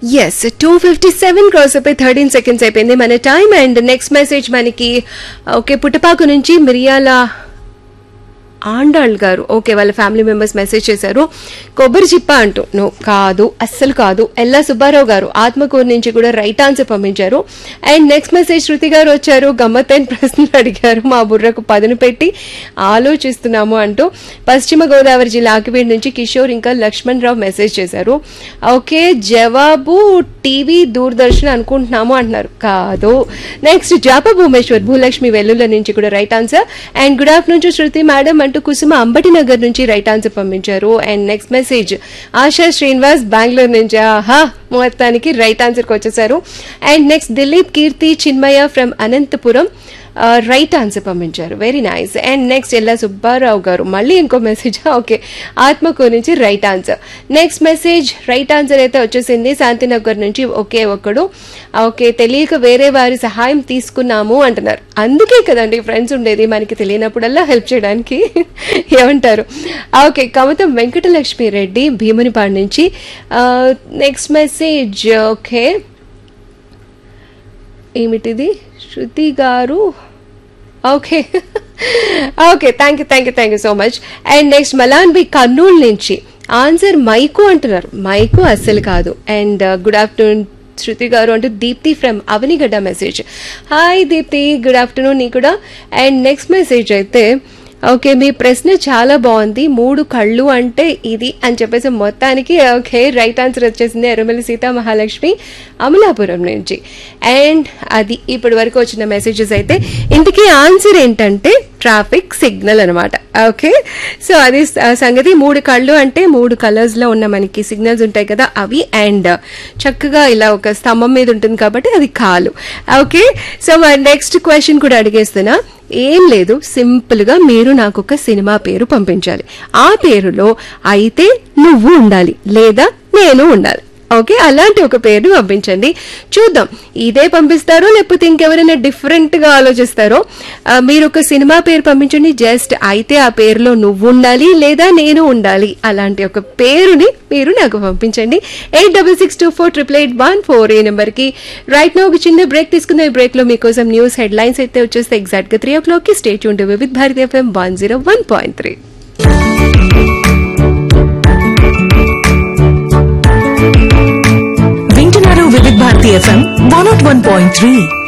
yes two fifty seven cross అయిపోయి thirteen seconds అయిపోయింది మన టైం అండ్ నెక్స్ట్ మెసేజ్ మనకి ఓకే పుట్టపాకు నుంచి మిరియాల ఆండాళ్ గారు ఓకే వాళ్ళ ఫ్యామిలీ మెంబర్స్ మెసేజ్ చేశారు కొబ్బరి చిప్ప అంటూ నో కాదు అస్సలు కాదు ఎల్లా సుబ్బారావు గారు ఆత్మకూరు నుంచి కూడా రైట్ ఆన్సర్ పంపించారు and next message Shruti garu వచ్చారు గమ్మత్తైన ప్రశ్నలు అడిగారు మా బుర్రకు పదును పెట్టి ఆలోచిస్తున్నాము అంటూ పశ్చిమ గోదావరి జిల్లా ఆకివీడి నుంచి కిషోర్ ఇంకా లక్ష్మణ్ రావు మెసేజ్ చేశారు ఓకే జవాబు టీవీ దూరదర్శన్ అనుకుంటున్నాము అంటున్నారు కాదు నెక్స్ట్ జాప భూమేశ్వర్ భూలక్ష్మి వెల్లుల నుంచి కూడా right answer and good afternoon to Shruti madam అంటూ కుసుమ అంబటి నగర్ నుంచి రైట్ ఆన్సర్ పంపించారు and next message Asha Srinivas Bengaluru నుంచి ఆహా మొత్తానికి రైట్ ఆన్సర్కి వచ్చేసారు and next Dileep Keerthi Chinmaya from Anantapuram right answer పంపించారు very nice and next Ella Subbarao garu మళ్ళీ ఇంకో మెసేజ్ ఓకే ఆత్మకూరు నుంచి right answer next message right answer అయితే వచ్చేసింది శాంతినగర్ నుంచి ఒకే ఒక్కడు ఓకే తెలియక వేరే వారి సహాయం తీసుకున్నాము అంటున్నారు అందుకే కదండి ఫ్రెండ్స్ ఉండేది మనకి తెలియనప్పుడల్లా హెల్ప్ చేయడానికి ఏమంటారు ఓకే కమతం వెంకటలక్ష్మి రెడ్డి భీమునిపాడు నుంచి నెక్స్ట్ మెసేజ్ ఓకే ఏమిటిది Shruti garu okay okay thank you thank you thank you so much and next మలాన్ బి కర్నూలు నుంచి ఆన్సర్ మైకు అంటున్నారు మైకు అస్సలు కాదు and good afternoon Shruti garu అంటూ Deepti from Avanigadda message hi Deepti good afternoon నీ కూడా అండ్ నెక్స్ట్ మెసేజ్ అయితే ఓకే మీ ప్రశ్న చాలా బాగుంది మూడు కళ్ళు అంటే ఇది అని చెప్పేసి మొత్తానికి ఓకే రైట్ ఆన్సర్ వచ్చేసింది ఎర్రమల్లి సీతా మహాలక్ష్మి అమలాపురం నుంచి అండ్ అది ఇప్పటి వరకు వచ్చిన మెసేజెస్ అయితే ఇంతకీ ఆన్సర్ ఏంటంటే ట్రాఫిక్ సిగ్నల్ అనమాట ఓకే సో అది సంగతి మూడు కళ్ళు అంటే మూడు కలర్స్ లో ఉన్న మనకి సిగ్నల్స్ ఉంటాయి కదా అవి అండ్ చక్కగా ఇలా ఒక స్తంభం మీద ఉంటుంది కాబట్టి అది కాలు ఓకే సో మరి నెక్స్ట్ క్వశ్చన్ కూడా అడిగేస్తున్నా ఏం లేదు సింపుల్ గా మీరు నాకు ఒక సినిమా పేరు పంపించాలి ఆ పేరులో అయితే నువ్వు ఉండాలి లేదా నేను ఉండాలి ఓకే అలాంటి ఒక పేరుని పంపించండి చూద్దాం ఇదే పంపిస్తారో లేకపోతే ఇంకెవరైనా డిఫరెంట్ గా ఆలోచిస్తారో మీరు ఒక సినిమా పేరు పంపించండి జస్ట్ అయితే ఆ పేరులో నువ్వు ఉండాలి లేదా నేను ఉండాలి అలాంటి ఒక పేరుని మీరు నాకు పంపించండి eight double six two four triple eight one four ఈ నెంబర్కి రైట్ నో ఒక చిన్న బ్రేక్ తీసుకుందాం ఈ బ్రేక్ లో మీకోసం న్యూస్ హెడ్ లైన్స్ అయితే వచ్చేస్తే ఎగ్జాక్ట్ గా త్రీ ఓ క్లాక్ కి స్టేట్ ఉంటే with Bharat FM one zero one point three వింటున్నారు Vividh Bharati FM one not one point three